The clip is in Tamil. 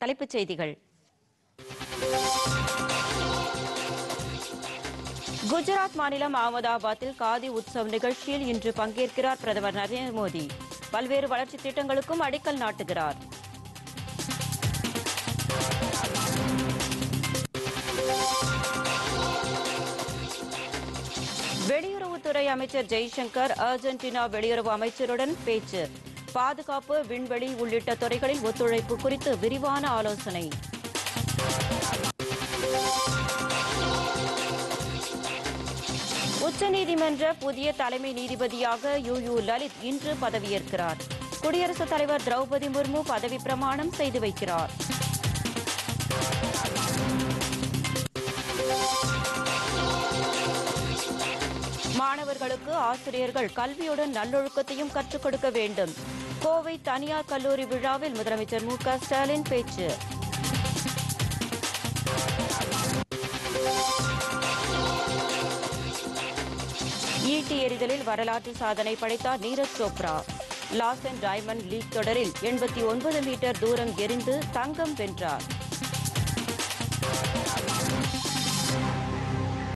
தலைப்புச் செய்திகள் குஜராத் மாநிலம் அகமதாபாத்தில் காதி உற்சவ் நிகழ்ச்சியில் இன்று பங்கேற்கிறார் பிரதமர் நரேந்திர மோடி பல்வேறு வளர்ச்சித் திட்டங்களுக்கும் அடிக்கல் நாட்டுகிறார் வெளியுறவுத்துறை அமைச்சர் ஜெய்சங்கர் அர்ஜென்டினா வெளியுறவு அமைச்சருடன் பேச்சு பாதுகாப்பு விண்வெளி உள்ளிட்ட துறைகளில் ஒத்துழைப்பு குறித்து விரிவான ஆலோசனை உச்சநீதிமன்ற புதிய தலைமை நீதிபதியாக யு யு லலித் இன்று பதவியேற்கிறார் குடியரசுத் தலைவர் திரௌபதி முர்மு பதவி பிரமாணம் செய்து வைக்கிறார் மாணவர்களுக்கு ஆசிரியர்கள் கல்வியுடன் நல்லொழுக்கத்தையும் கற்றுக் கொடுக்க வேண்டும் கோவை தனியார் கல்லூரி விழாவில் முதலமைச்சர் மு க ஸ்டாலின் பேச்சு ஈட்டி எறிதலில் வரலாற்று சாதனை படைத்தார் Neeraj Chopra Lausanne diamond league தொடரில் எண்பத்தி ஒன்பது மீட்டர் தூரம் எறிந்து தங்கம் வென்றார்